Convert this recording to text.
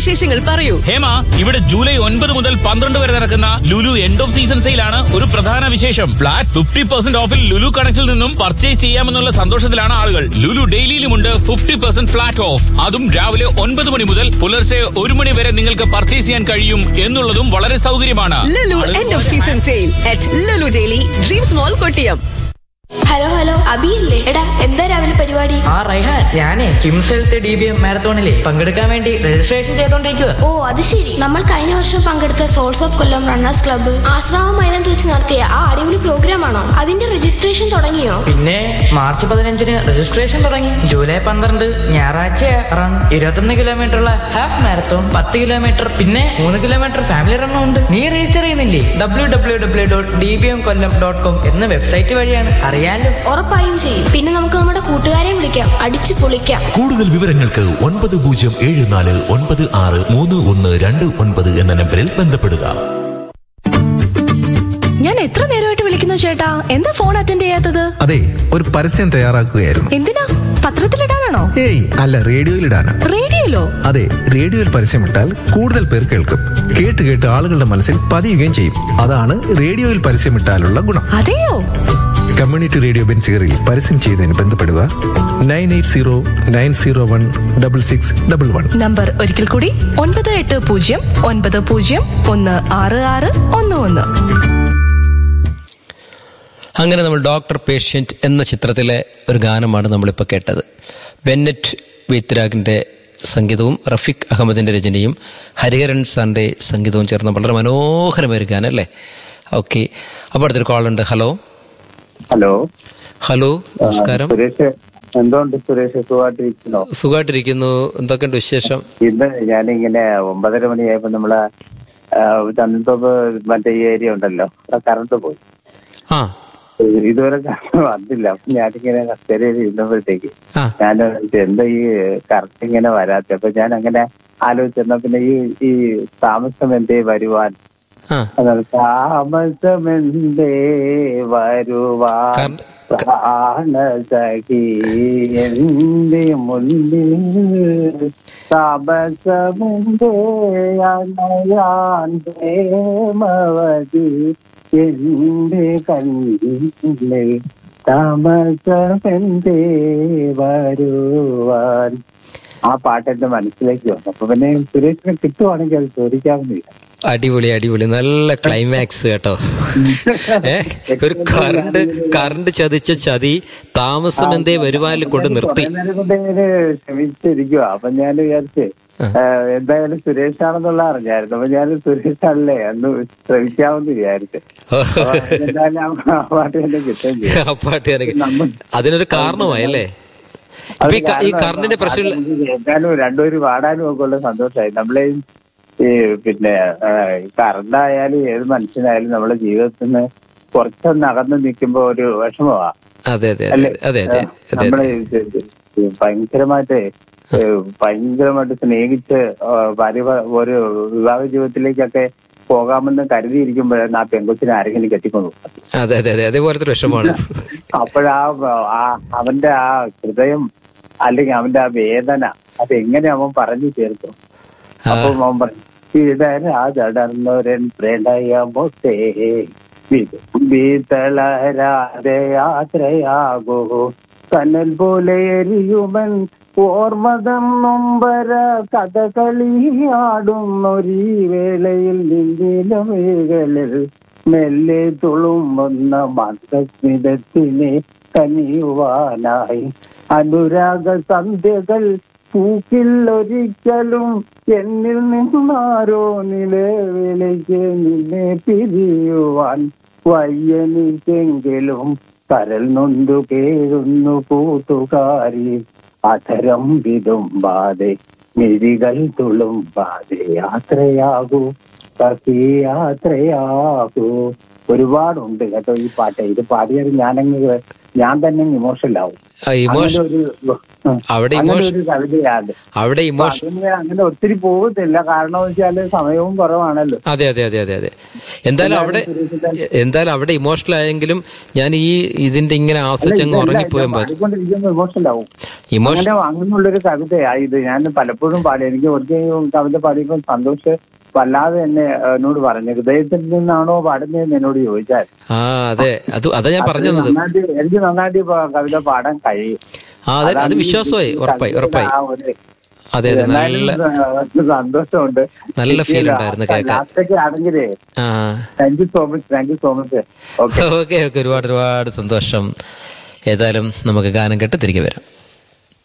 വിശേഷങ്ങൾ പറയൂ ഹേമ ഇവിടെ ജൂലൈ ഒൻപത് മുതൽ പന്ത്രണ്ട് വരെ നടക്കുന്ന ലുലു എൻഡ് ഓഫ് സീസൺ സെയിലാണ് ഒരു പ്രധാന വിശേഷം ഫ്ലാറ്റ് ഫിഫ്റ്റി പെർസെന്റ് ഓഫിൽ ലുലു കണക്റ്റിൽ നിന്നും പർച്ചേസ് ചെയ്യാമെന്നുള്ള സന്തോഷത്തിലാണ് ആളുകൾ ലുലു ഡെയിലിയിലുമുണ്ട് ഫിഫ്റ്റി പെർസെന്റ് ഫ്ലാറ്റ് ഓഫ് അതും രാവിലെ ഒൻപത് മണി മുതൽ പുലർച്ചെ ഒരു മണി വരെ നിങ്ങൾക്ക് പർച്ചേസ് ചെയ്യാൻ കഴിയും എന്നുള്ളതും വളരെ സൗകര്യമാണ് Lulu end of season sale at Lulu daily dreams mall Kottiyam hello hello അബിയല്ലേ എടാ എന്താ രാവിലെ പരിപാടി ആ റൈഹാൻ ഞാനേ KIMS health D B M മാരത്തോണിലെ പങ്കെടുക്കാൻ വേണ്ടി രജിസ്ട്രേഷൻ ചെയ്തോണ്ടിരിക്കുക ഓ അത് ശരി നമ്മൾ കഴിഞ്ഞ വർഷം പങ്കെടുത്ത soles of Kollam runners club Asramam മൈതാനത്ത് വെച്ച് നടത്തിയ ആ അടിപൊളി പ്രോഗ്രാം ആണോ അതിന്റെ രജിസ്ട്രേഷൻ തുടങ്ങിയോ പിന്നെ മാർച്ച് പതിനഞ്ചിന് രജിസ്ട്രേഷൻ തുടങ്ങി ജൂലൈ പന്ത്രണ്ട് ഞായറാഴ്ച റൺ ഇരുപത്തൊന്ന് കിലോമീറ്റർ ഉള്ള ഹാഫ് മാരത്തോൺ പത്ത് കിലോമീറ്റർ പിന്നെ മൂന്ന് കിലോമീറ്റർ ഫാമിലി റണ്ണും ഉണ്ട് നീ രജിസ്റ്റർ ചെയ്യുന്നില്ലേ W W W dot D B M Kollam dot com എന്ന വെബ്സൈറ്റ് വഴിയാണ് അറിയാലോ ഉറപ്പായും ചെയ്യും പിന്നെ നമുക്ക് നമ്മുടെ കൂട്ടുകാരെ വിളിക്കാം അടിച്ചു പൊളിക്കാം കൂടുതൽ വിവരങ്ങൾക്ക് ഒൻപത് പൂജ്യം ഏഴ് നാല് ഒൻപത് ആറ് മൂന്ന് ഒന്ന് രണ്ട് ഒൻപത് എന്ന നമ്പറിൽ ബന്ധപ്പെടുക ഞാൻ എത്ര നേരമായിട്ട് വിളിക്കുന്നു ചേട്ടാ എന്താ ഫോൺ അറ്റൻഡ് ചെയ്യാത്തത് അതെ ഒരു പരസ്യം തയ്യാറാക്കുകയായിരുന്നു എന്തിനാ പത്രത്തിലിടാനാണോ ഏയ് അല്ല റേഡിയോയിലിടാനാ റേഡിയോയിലോ അതെ റേഡിയോയിൽ പരസ്യമിട്ടാൽ കൂടുതൽ പേർ കേൾക്കും കേട്ട് കേട്ട് ആളുകളുടെ മനസ്സിൽ പതിയുകയും ചെയ്യും അതാണ് റേഡിയോയിൽ പരസ്യമിട്ടാലുള്ള ഗുണം അതെയോ കമ്മ്യൂണിറ്റി റേഡിയോ ബെൻസിയറിൽ പരസ്യം ചെയ്തതിന് ബന്ധപ്പെടുക nine eight zero nine zero one double six double one number ഒരിക്കൽ കൂടി ഒൻപത് എട്ട് പൂജ്യം ഒൻപത് പൂജ്യം ഒന്ന് ആറ് ആറ് ഒന്ന് ഒന്ന് അങ്ങനെ നമ്മൾ ഡോക്ടർ പേഷ്യൻ്റ് എന്ന ചിത്രത്തിലെ ഒരു ഗാനമാണ് നമ്മളിപ്പോൾ കേട്ടത് ബെന്നറ്റ് വിത്രാഗിൻ്റെ സംഗീതവും റഫീഖ് അഹമ്മദിൻ്റെ രചനയും ഹരിഹരൻ സാറിൻ്റെ സംഗീതവും ചേർന്ന വളരെ മനോഹരമായ ഒരു ഗാനം അല്ലേ ഓക്കെ അപ്പോൾ അടുത്തൊരു കോളുണ്ട് ഹലോ ഹലോ ഹലോ നമസ്കാരം സുരേഷ് എന്തുകൊണ്ട് സുരേഷ് സുഖമായിട്ടിരിക്കുന്നോ സുഖമായിട്ടിരിക്കുന്നു എന്തൊക്കെയുണ്ട് വിശേഷം ഇന്ന് ഞാനിങ്ങനെ ഒമ്പതര മണിയായപ്പോ നമ്മളെ ആ, ചന്ദ്രത്തോപ്പ് മറ്റേ ഈ ഏരിയ ഉണ്ടല്ലോ അവിടെ കറണ്ട് പോയി ആ ഇതുവരെ കറണ്ട് വന്നില്ല അപ്പൊ ഞാനിങ്ങനെ കസ്റ്റഡിയിൽ ഇരുന്നപ്പോഴത്തേക്ക് ആ. ഞാൻ വിചാരിച്ചു, എന്താ ഈ കറണ്ട് ഇങ്ങനെ വരാത്ത അപ്പൊ ഞാൻ അങ്ങനെ ആലോചിച്ചെന്നാ പിന്നെ ഈ ഈ താമസം എന്തേ വരുവാൻ ആ അതാണ് താമസമെന്തേ വരുവാൻ കറണ്ട്- പ്രാണസഖി എന്റെ മുന്നിൽ താമസമെന്തേ അണയാൻ പ്രേമവതി എന്റെ കണ്ണിൽ താമസമെന്തേ വരുവാൻ ആ പാട്ട് എന്റെ മനസ്സിലേക്ക് വന്നു അപ്പൊ പിന്നെ സുരേഷിനെ കിട്ടുവാണെങ്കിൽ അത് ചോദിക്കാവുന്നില്ല അടിപൊളി അടിപൊളി നല്ല ക്ലൈമാക്സ് കേട്ടോ ഏ ഒരു കറണ്ട് കറണ്ട് ചതിച്ച ചതി താമസം എന്തേ വരുവാനിൽ കൊണ്ട് നിർത്തി കുറേ നേരം കൊണ്ട് ഇങ്ങനെ ക്ഷമിച്ചിരിക്കുക അപ്പൊ ഞാൻ വിചാരിച്ച് ആ, എന്തായാലും സുരേഷ് ആണെന്നുള്ള അറിഞ്ഞായിരുന്നു അപ്പൊ ഞാൻ സുരേഷ് അല്ലേ എന്ന് ശ്രമിക്കാമെന്ന് വിചാരിച്ചു അപ്പൊ എന്തായാലും ആ പാട്ട് തന്നെ കിട്ടുകയും ചെയ്തു ആ പാട്ട് എനിക്ക് അതിനൊരു കാരണമായി അല്ലേ അത് ഇപ്പൊ ഈ ക- ഈ കാരണം കറണ്ടിന്റെ പ്രശ്നം അത് നമുക്ക് കേൾക്കാനും രണ്ടുപേരും പാടാനും ഒക്കെ ഉള്ള സന്തോഷമായി നമ്മളെ ഈ പിന്നെ കറണ്ടായാലും ഏത് മനുഷ്യനായാലും നമ്മുടെ ജീവിതത്തിൽ നിന്ന് കുറച്ചൊന്ന് അകന്ന് നിൽക്കുമ്പോ ഒരു വിഷമമാ അതെ അതെ അതെ അല്ലേ അതെ അതെ അതെ നമ്മളെ ഭയങ്കരമായിട്ട് ഏഹ് ഭയങ്കരമായിട്ട് സ്നേഹിച്ച് ആ, ഭാര്യ ഭ- ഒരു വിവാഹ ജീവിതത്തിലേക്കൊക്കെ പോകാമെന്ന് കരുതിയിരിക്കുമ്പോഴാണ് ആ പെങ്കൊച്ചിനെ ആരെങ്കിലും കെട്ടിക്കൊണ്ടു അതെ അതെ അതെ അതേപോലത്തെ ഒരു വിഷമാണ് അപ്പോഴാ ആ അവന്റെ ആ ഹൃദയം അല്ലെങ്കിൽ അവന്റെ ആ വേദന അത് എങ്ങനെ അവൻ പറഞ്ഞു ചേർക്കും അപ്പൊ അവൻ പറഞ്ഞു ഇടരാതടർന്നൊരൻ പ്രണയമൊത്തേ തളരാതെ യാത്രയാകൂ കനൽ പോലെ എരിയുമൻ ഓർമ്മതം നൊമ്പര കഥകളിയാടുന്നൊരീ വേളയിൽ നിന്നിലും വേകളിൽ മെല്ലെ തുളുമ്പുന്ന മന്ദസ്മിതത്തിനെ കനിയുവാനായി അനുരാഗ സന്ധ്യകൾ പൂക്കില്ലൊരിക്കലും എന്നിൽ നിന്നാരോ നിലവിളിക്ക് നിന്നെ പിരിയുവാൻ വയ്യനിക്കെങ്കിലും കരൽ നൊന്തു കേഴുന്നു കൂട്ടുകാരി അധരം വിതുമ്പാതെ മിഴികൾ തുളുമ്പാതെ യാത്രയാകൂ സഖി യാത്രയാകൂ ഒരുപാടുണ്ട് കേട്ടോ ഈ പാട്ട് ഇത് പാടിയത് ഞാനങ്ങ് ഞാൻ തന്നെ ഇമോഷണൽ ആവും ആ, emotion- അങ്ങനെ ഒരു ഉം, അവിടെ അങ്ങനെ emotion- ഒരു കവിതയാണ് അവിടെ അപ്പൊ ഇമോഷൻ അതിന് അങ്ങനെ ഒത്തിരി പോകത്തില്ല കാരണം വെച്ചാല് സമയവും കുറവാണല്ലോ അതെ അതെ അതെ അതെ അതെ എന്തായാലും അവിടെ എന്തായാലും അവിടെ ഇമോഷണൽ ആയെങ്കിലും ഞാൻ ഈ ഇതിന്റെ ഇങ്ങനെ ആസ്വദിച്ചങ്ങ് ഉറങ്ങിപ്പോയാൽ മതി പാടിക്കൊണ്ടിരിക്കുമ്പോൾ ഇമോഷണൽ ആവും ഇമോഷൻ അങ്ങനെ അങ്ങനെയുള്ളൊരു കവിതയാ ഇത് ഞാൻ പലപ്പോഴും പാടി എനിക്ക് ഒരിക്കലും കവിത പാടിയപ്പോൾ സന്തോഷ് വല്ലാതെ എന്നെ ഏഹ്, എന്നോട് പറഞ്ഞു ഹൃദയത്തിൽ നിന്നാണോ പാടുന്നതെന്ന് എന്നോട് ചോദിച്ചാൽ ആ അതെ അത് അതാ ഞാൻ പറഞ്ഞു അത് തന്നത് നന്നായിട്ട് എനിക്ക് നന്നായിട്ട് പ- കവിത പാടാൻ കഴിയും ആ അതെ അത് അതാണ് ഈ വിശ്വാസമായി ഉറപ്പായി കവിതയുടെ ഉറപ്പായി ആ ഒരു- അതെ അതെ എന്നാലും നല്ല ഏഹ്, സന്തോഷമുണ്ട് നല്ല feel ഉണ്ടായിരുന്നു കേൾക്കാൻ. ലാസ്റ്റൊക്കെ ആണെങ്കിലേ ആ thank you so much thank you so much okay okay okay ഒരുപാട് ഒരുപാട് സന്തോഷം ഏതായാലും നമുക്ക് ഗാനം കേട്ട് തിരികെ വരാം